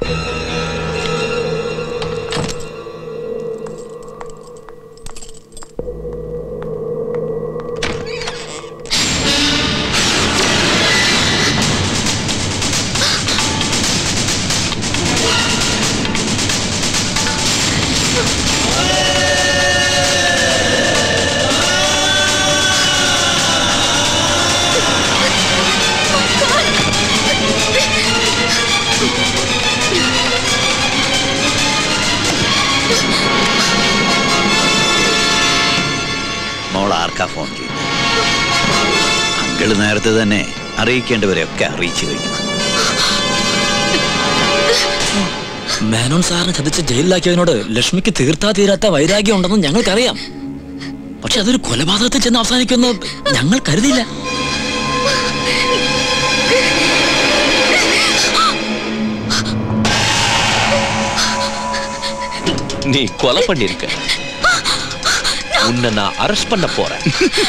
മോൾ ആർക്കാ ഫോൺ ചെയ്തത് അങ്കിള് നേരത്തെ തന്നെ അറിയിക്കേണ്ടവരെയൊക്കെ അറിയിച്ചു കഴിഞ്ഞു മേനോൻ സാറിനെ ചതിച്ച് ജയിലിലാക്കിയതിനോട് ലക്ഷ്മിക്ക് തീർത്താ തീരാത്ത വൈരാഗ്യം ഉണ്ടെന്ന് ഞങ്ങൾക്കറിയാം പക്ഷെ അതൊരു കൊലപാതകത്തിൽ ചെന്ന് അവസാനിക്കുമെന്ന് ഞങ്ങൾ കരുതിയില്ല நீ கொலை பண்ணிருக்க உன்னை நான் அரெஸ்ட் பண்ண போறேன்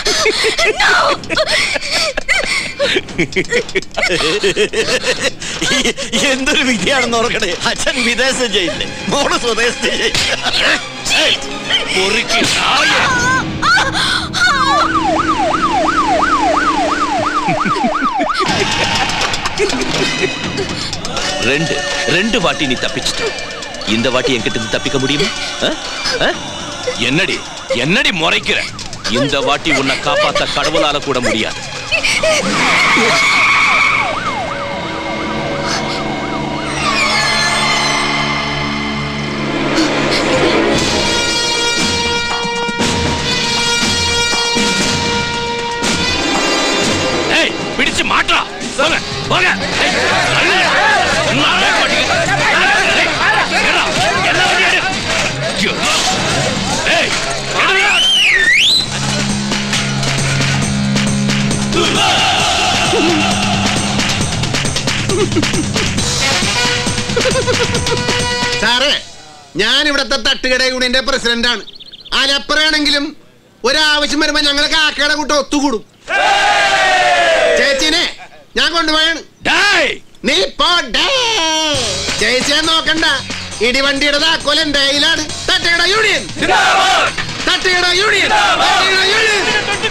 എന്തൊരു വിധിയാണെന്ന് ഓർക്കണേ അച്ഛൻ വിദേശ ജയിലില് മോള് സ്വദേശത്ത് பொறுக்கி நாயே. ரெண்டு ரெண்டு வாட்டி நீ தப்பிச்சிட்ட இந்த வாட்டி என்கிட்ட இருந்து தப்பிக்க முடியுமா ஆ? ஆ? என்னடி என்னடி முறைக்கிற இந்த வாட்டி உன்னை காப்பாத்த கடவுளால கூட முடியாது ஏய் பிடிச்சு மாட்டா போங்க போங்க ஏய், தள்ளுங்க. சும்மா வேக மாட்டீங்க. ஏய், ஏடா, எல்லா வண்டியும் எடு. ஐயோ. ஏய், எடுடா. സാറേ ഞാൻ ഇവിടത്തെ തട്ടുകട യൂണിയന്റെ പ്രസിഡന്റാണ് ആലപ്പുറയാണെങ്കിലും ഒരാവശ്യം വരുമ്പോ ഞങ്ങൾ കാക്കയുടെ കൂട്ടം ഒത്തുകൂടും ചേച്ചിനെ ഞാൻ കൊണ്ടുപോയാണ് டேய் നീ പോടേ ചേച്ചിയെ നോക്കണ്ട ഇടിവണ്ടിയുടെ താക്കോൽ എന്റെ കയ്യിലാണ് തട്ടുകട യൂണിയൻ തട്ടുകട യൂണിയൻ തട്ടുകട യൂണിയൻ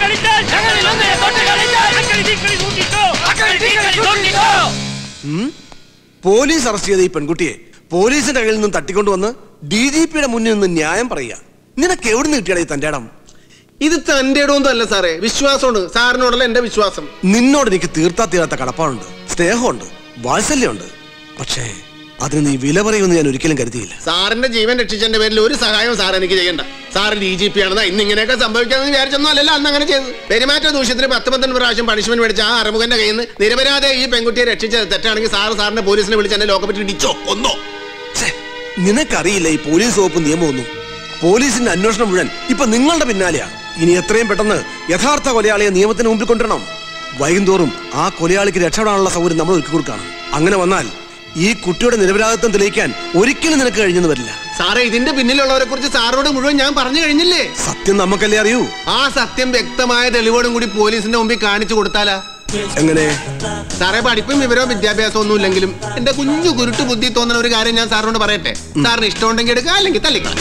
പോലീസ് അറസ്റ്റ് ചെയ്ത ഈ പെൺകുട്ടിയെ പോലീസിന്റെ കയ്യിൽ നിന്നും തട്ടിക്കൊണ്ടുവന്ന് ഡി ജി പിയുടെ മുന്നിൽ നിന്ന് ന്യായം പറയുക നിനക്ക് എവിടെ നിന്ന് കിട്ടിയടാ ഈ തന്റെ ഇടം ഇത് തന്റെ ഇടമൊന്നും അല്ല സാറേ വിശ്വാസമുണ്ട് സാറിനോടുള്ള എന്റെ വിശ്വാസം നിന്നോട് എനിക്ക് തീർത്താ തീരാത്ത കടപ്പാടുണ്ട് സ്നേഹമുണ്ട് വാത്സല്യമുണ്ട് പക്ഷേ അതിന് നീ വില പറയുമെന്ന് ഞാൻ ഒരിക്കലും കരുതിയില്ല സാറിന്റെ ജീവൻ രക്ഷിച്ചതിന്റെ പേരിൽ ഒരു സഹായവും സാർ എനിക്ക് ചെയ്യണ്ട സാർ ഡി ജി പി ആണെന്നാ ഇന്ന് ഇങ്ങനെയൊക്കെ സംഭവിക്കാമെന്ന് വിചാരിച്ചൊന്നും അല്ലല്ലോ അന്ന് അങ്ങനെ ചെയ്തത് പെരുമാറ്റ ദൂഷ്യത്തിന് പത്ത് പന്ത്രണ്ട് പ്രാവശ്യം പണിഷ്മെന്റ് മേടിച്ച ആ അറുമുഖന്റെ കയ്യിൽ നിന്ന് നിരപരാധ ഈ പെൺകുട്ടിയെ രക്ഷിച്ചത് തെറ്റാണെങ്കിൽ സാർ സാറിന്റെ പോലീസിനെ വിളിച്ച് എന്നെ ലോക്കപ്പെട്ട് ഇടിച്ചോ ഒന്നോ ഛേ, നിനക്കറിയില്ല ഈ പോലീസ് വകുപ്പ് നിയമമൊന്നും പോലീസിന്റെ അന്വേഷണം മുഴുവൻ ഇപ്പൊ നിങ്ങളുടെ പിന്നാലെയാണ് ഇനി എത്രയും പെട്ടെന്ന് യഥാർത്ഥ കൊലയാളിയെ നിയമത്തിന് മുമ്പിൽ കൊണ്ടുവരണം വൈകുന്തോറും ആ കൊലയാളിക്ക് രക്ഷപ്പെടാനുള്ള സൗകര്യം നമ്മൾ ഒരുക്കി കൊടുക്കണം അങ്ങനെ വന്നാൽ ഈ കുട്ടിയുടെ നിരപരാധിത്വം തെളിയിക്കാൻ ഒരിക്കലും നിനക്ക് കഴിഞ്ഞെന്ന് വരില്ല സാറേ ഇതിന്റെ പിന്നിലുള്ളവരെ കുറിച്ച് സാറിനോട് മുഴുവൻ ഞാൻ പറഞ്ഞു കഴിഞ്ഞില്ലേ സത്യം നമുക്കല്ലേ അറിയൂ ആ സത്യം വ്യക്തമായ തെളിവോടും കൂടി പോലീസിന്റെ മുമ്പിൽ കാണിച്ചു കൊടുത്താലാ എങ്ങനെ സാറേ പഠിപ്പും വിവരവും വിദ്യാഭ്യാസവും ഒന്നും ഇല്ലെങ്കിലും എന്റെ കുഞ്ഞു കുരുട്ട് ബുദ്ധി തോന്നുന്ന ഒരു കാര്യം ഞാൻ സാറിനോട് പറയട്ടെ സാറിന് ഇഷ്ടമുണ്ടെങ്കിൽ എടുക്കുക അല്ലെങ്കിൽ തള്ളിക്കള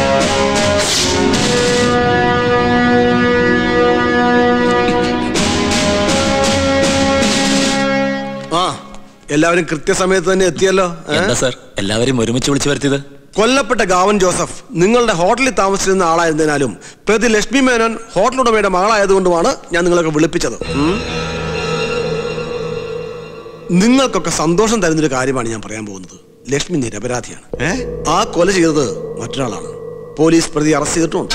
ആ എല്ലാവരും കൃത്യസമയത്ത് തന്നെ എത്തിയല്ലോ ഏ? എന്താ സാർ എല്ലാവരെയും ഒരുമിച്ച് വിളിച്ചു വരുത്തിയത് കൊല്ലപ്പെട്ട ഗാവൻ ജോസഫ് നിങ്ങളുടെ ഹോട്ടലിൽ താമസിച്ചിരുന്ന ആളായിരുന്നതിനാലും പ്രതി ലക്ഷ്മി മേനോൻ ഹോട്ടൽ ഉടമയുടെ മകളായതുകൊണ്ടുമാണ് ഞാൻ നിങ്ങളൊക്കെ വിളിപ്പിച്ചത് ഉം. നിങ്ങൾക്കൊക്കെ സന്തോഷം തരുന്നൊരു കാര്യമാണ് ഞാൻ പറയാൻ പോകുന്നത് ലക്ഷ്മി നിരപരാധിയാണ് ആ കൊല ചെയ്തത് മറ്റൊരാളാണ് പോലീസ് പ്രതി അറസ്റ്റ് ചെയ്തിട്ടുണ്ട്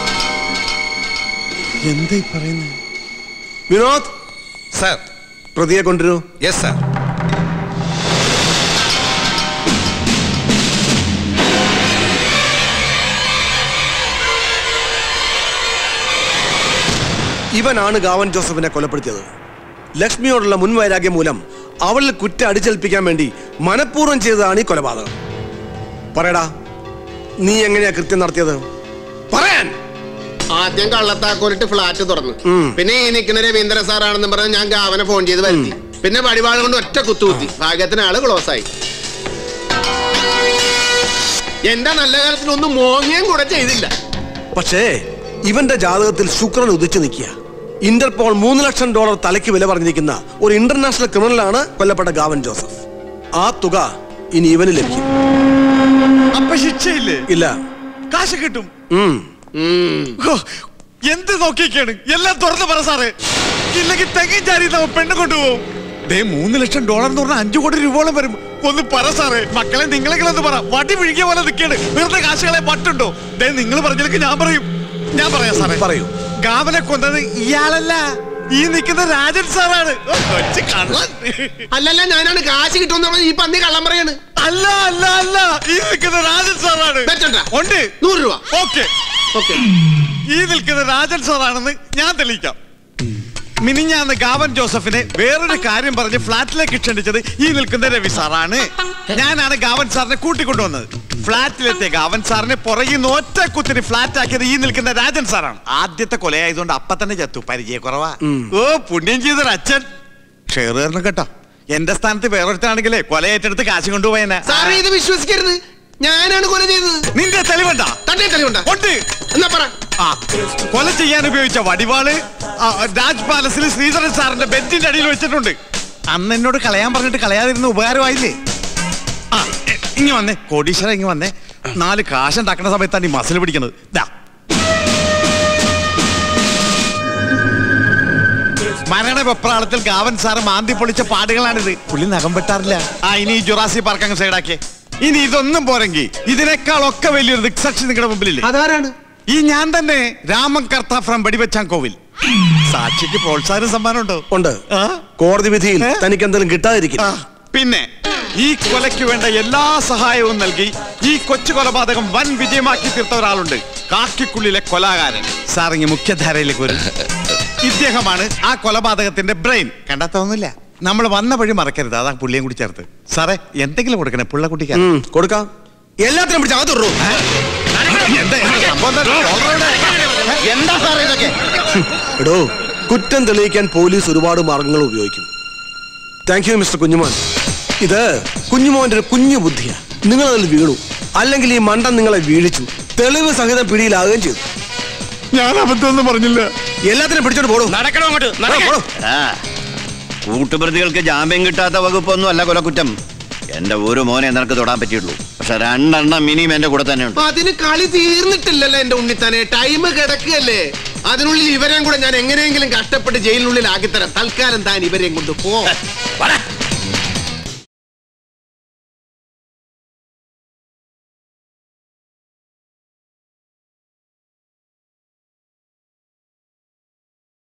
എന്താ പറയുന്നത് വിനോദ് സാർ പ്രതിയെ കൊണ്ടുവരൂ യെസ് സാർ ഇവനാണ് ഗാവൻ ജോസഫിനെ കൊലപ്പെടുത്തിയത് ലക്ഷ്മിയോടുള്ള മുൻവൈരാഗ്യം മൂലം അവളിൽ കുറ്റം അടിച്ചേൽപ്പിക്കാൻ വേണ്ടി മനഃപൂർവ്വം ചെയ്തതാണ് ഈ കൊലപാതകം പറയടാ നീ എങ്ങനെയാ കൃത്യം നടത്തിയത് പറയാൻ ആദ്യം കള്ളത്താക്കോലിട്ട് ഫ്ലാറ്റ് തുറന്നു പിന്നെ ഈ നിൽക്കുന്ന രവീന്ദ്ര സാറാണെന്ന് പറഞ്ഞ് ഞാൻ ഗാവനെ ഫോൺ ചെയ്ത് വരുത്തി പിന്നെ വടിവാൾ കൊണ്ട് ഒറ്റ കുത്തുകുത്തി ഭാഗ്യത്തിന് ആള് ക്ലോസ് ആയി എന്റെ നല്ല കാലത്തിനൊന്നും മോങ്ങയും കൂടെ ചെയ്തില്ല പക്ഷേ ഇവന്റെ ജാതകത്തിൽ ശുക്രൻ ഉദിച്ചു നിൽക്കുക ഇന്റർപോൾ മൂന്ന് ലക്ഷം ഡോളർ തലയ്ക്ക് വില പറഞ്ഞിരിക്കുന്ന ഒരു ഇന്റർനാഷണൽ ക്രിമിനലാണ് കൊല്ലപ്പെട്ട ഗാവൻ ജോസഫ് ആ തുക ഇനി ഇവന് ലഭിക്കും അപ്പൊ ശിക്ഷയില്ലേ ഇല്ല കാശ് കിട്ടും ഉം. ഹോ, എന്ത് നോക്കിയൊക്കെയാണ് എല്ലാം തുറന്നു പറ സാറേ ഇല്ലെങ്കിൽ തെങ്ങും ചാരി നമ്മ പെണ്ണ് കൊണ്ടുപോകും ദേ മൂന്ന് ലക്ഷം ഡോളർ എന്ന് പറഞ്ഞാൽ അഞ്ചു കോടി രൂപയോളം വരും ഒന്ന് പറ സാറേ മക്കളെ നിങ്ങളെങ്കിലും ഒന്ന് പറ വടി വിഴുകിയ പോലെ നിൽക്കാണ് വെറുതെ കാശുകളെ പറ്റുണ്ടോ ദേ നിങ്ങൾ പറഞ്ഞില്ലെങ്കിൽ ഞാൻ പറയും ഞാൻ പറയാം സാറേ പറയൂ. ഗാവനെ കൊന്നത് ഇയാളല്ല ഈ നിൽക്കുന്ന രാജൻ സാറാണ് ഓ, കൊച്ചു കള്ളൻ അല്ലല്ല ഞാനാണ് കാശ് കിട്ടുമെന്ന് പറഞ്ഞ് ഈ പന്നി കള്ളം പറയാണ് അല്ല അല്ല അല്ല ഈ നിൽക്കുന്ന രാജൻ സാറാണ് വെച്ചോണ്ടാ? ഉണ്ട് നൂറ് രൂപ ഓക്കെ ഓക്കെ ഈ നിൽക്കുന്ന രാജൻ സാറാണെന്ന് ഞാൻ തെളിയിക്കാം മിനിഞ്ഞാന്ന് ഗാവൻ ജോസഫിനെ വേറൊരു കാര്യം പറഞ്ഞ് ഫ്ലാറ്റിലേക്ക് ക്ഷണിച്ചത് ഈ നിൽക്കുന്ന രവി സാറാണ് ഞാനാണ് ഗാവൻ സാറിനെ കൂട്ടിക്കൊണ്ടുവന്നത് ഫ്ലാറ്റിലെത്തിയ ഗാവൻ സാറിനെ പുറകിൽ നിന്ന് ഒറ്റ കുത്തിന് ഫ്ലാറ്റ് ആക്കിയത് ഈ നിൽക്കുന്ന രാജൻ സാറാണ് ആദ്യത്തെ കൊലയായതുകൊണ്ട് അപ്പ തന്നെ ചത്തു പരിചയക്കുറവാ ഓ പുണ്യം ചെയ്തൊരു അച്ഛൻ ഷെയറുകാരനെ കേട്ടോ എന്റെ സ്ഥാനത്ത് വേറൊരുത്താണെങ്കിലേ കൊല ഏറ്റെടുത്ത് കാശ് കൊണ്ടുപോയനെ സാറേ ഇത് വിശ്വസിക്കരുത് ഞാനാണ് കൊല ചെയ്തത് നിന്റെ തെളിവുണ്ടാ തന്നെ തെളിവുണ്ട ഉണ്ട് എന്നാ പറ ആ, കൊല ചെയ്യാൻ ഉപയോഗിച്ച വടിവാള് ആ, രാജ് പാലസിൽ ശ്രീധരൻ സാറിന്റെ ബെഞ്ചിന്റെ അടിയിൽ വെച്ചിട്ടുണ്ട് അന്ന് എന്നോട് കളയാൻ പറഞ്ഞിട്ട് കളയാതിരുന്ന ഉപകാരമായില്ലേ ആ എ, ഇങ്ങ് വന്നേ കോടീശ്വര ഇങ്ങ് വന്നേ നാല് കാശുണ്ടാക്കുന്ന സമയത്താണ് ഈ മസിൽ പിടിക്കുന്നത് ദാ മരണ വെപ്രാളത്തിൽ ഗാവൻ സാറ് മാന്തി പൊളിച്ച പാടുകളാണിത് പുള്ളി നഖം വെട്ടാറില്ല ആ ഇനി ഈ ജുറാസി പാർക്ക് അങ്ങ് സൈഡാക്കിയേ ഇനി ഇതൊന്നും പോരെങ്കിൽ ഇതിനേക്കാളൊക്കെ വലിയൊരു ദിക്സാക്ഷി നിങ്ങളുടെ മുമ്പിലില്ലേ അതാരാണ് ഈ ഞാൻ തന്നെ രാമൻ കർത്ത ഫ്രം വെടിവെച്ചാൻ കോവിൽ സാക്ഷിക്ക് പ്രോത്സാഹന സമ്മാനം ഉണ്ടോ ഉണ്ട് ആ? കോടതി വിധിയിൽ തനിക്ക് എന്തെങ്കിലും കിട്ടാതിരിക്കും ആ, പിന്നെ ഈ കൊലയ്ക്ക് വേണ്ട എല്ലാ സഹായവും നൽകി ഈ കൊച്ചു കൊലപാതകം വൻ വിജയമാക്കി തീർത്ത ഒരാളുണ്ട് കാക്കിക്കുള്ളിലെ കൊലാകാരൻ സാറിങ് മുഖ്യധാരയിലേക്ക് വരും ഇദ്ദേഹമാണ് ആ കൊലപാതകത്തിന്റെ ബ്രെയിൻ കണ്ടെത്തൊന്നുമില്ല നമ്മൾ വന്ന വഴി മറക്കരുത് അതാ പുള്ളിയും കൂടി ചേർത്ത് സാറേ എന്തെങ്കിലും കൊടുക്കണേ പുള്ളക്കുട്ടിക്ക് ഉം, കൊടുക്കാം എല്ലാത്തിനും പിടിച്ച് അകത്തുള്ളൂ എന്താ എന്താ സംഭവം എന്താ? ഡോളറുടെ? എന്താ സാറേ ഇതൊക്കെ എടോ കുറ്റം തെളിയിക്കാൻ പോലീസ് ഒരുപാട് മാർഗങ്ങൾ ഉപയോഗിക്കും താങ്ക് യു മിസ്റ്റർ കുഞ്ഞുമോൻ ഇത് കുഞ്ഞുമോന്റെ ഒരു കുഞ്ഞു ബുദ്ധിയാ നിങ്ങൾ അതിൽ വീണു അല്ലെങ്കിൽ ഈ മണ്ടൻ നിങ്ങളെ വീഴിച്ചു തെളിവ് സഹിതം പിടിയിലാകുകയും ചെയ്തു ഞാൻ അബദ്ധമൊന്നും പറഞ്ഞില്ല എല്ലാത്തിനും പിടിച്ചോണ്ട് പോടും നടക്കണോ അങ്ങോട്ട് ആ കൂട്ടുപ്രതികൾക്ക് ജാമ്യം കിട്ടാത്ത വകുപ്പൊന്നും അല്ല കൊലക്കുറ്റം എന്റെ ഒരു മോനെ നിനക്ക് തൊടാൻ പറ്റിയുള്ളൂ പക്ഷെ രണ്ടെണ്ണം മിനിമം എന്റെ കൂടെ തന്നെ ഉണ്ട് അതിന് കളി തീർന്നിട്ടില്ലല്ലോ എന്റെ ഉണ്ണിത്താനെ ടൈം കിടക്കുകയല്ലേ അതിനുള്ളിൽ ഇവരെയും കൂടെ ഞാൻ എങ്ങനെയെങ്കിലും കഷ്ടപ്പെട്ട് ജയിലിനുള്ളിൽ ആക്കിത്തരാം തൽക്കാലം താൻ ഇവരെയും കൊണ്ട് പോ